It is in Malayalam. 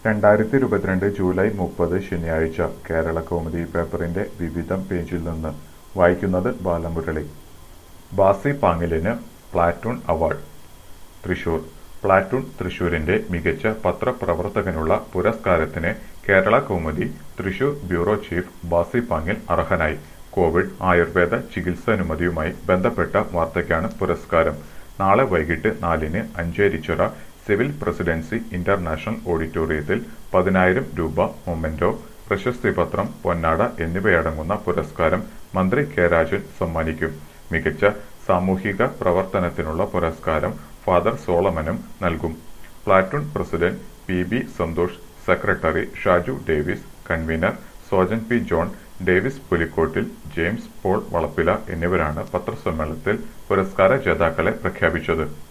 രണ്ടായിരത്തി ഇരുപത്തിരണ്ട് ജൂലൈ മുപ്പത് ശനിയാഴ്ച കേരള കൗമുദി പേപ്പറിന്റെ വിവിധ പേജിൽ നിന്ന് വായിക്കുന്നത് ബാലമുരളി ബാസി പാങ്ങിലിന് പ്ലാറ്റൂൺ അവാർഡ് തൃശൂർ പ്ലാറ്റൂൺ തൃശൂരിന്റെ മികച്ച പത്രപ്രവർത്തകനുള്ള പുരസ്കാരത്തിന് കേരള കൗമുദി തൃശൂർ ബ്യൂറോ ചീഫ് ബാസി പാങ്ങിൽ അർഹനായി കോവിഡ് ആയുർവേദ ചികിത്സാനുമതിയുമായി ബന്ധപ്പെട്ട വാർത്തയ്ക്കാണ് പുരസ്കാരം നാളെ വൈകിട്ട് നാലിന് അഞ്ചേരിച്ചിറ സിവിൽ പ്രസിഡൻസി ഇന്റർനാഷണൽ ഓഡിറ്റോറിയത്തിൽ പതിനായിരം രൂപ മൊമെന്റോ പ്രശസ്തിപത്രം പൊന്നാട എന്നിവയടങ്ങുന്ന പുരസ്കാരം മന്ത്രി കെ രാജൻ സമ്മാനിക്കും മികച്ച സാമൂഹിക പ്രവർത്തനത്തിനുള്ള പുരസ്കാരം ഫാദർ സോളമനും നൽകും platoon president P B Santhosh secretary Shaju Davis convener Sojan P John Davis Pulikottil James Paul Valappila എന്നിവരാണ് പത്രസമ്മേളനത്തിൽ പുരസ്കാര ജേതാക്കളെ പ്രഖ്യാപിച്ചത്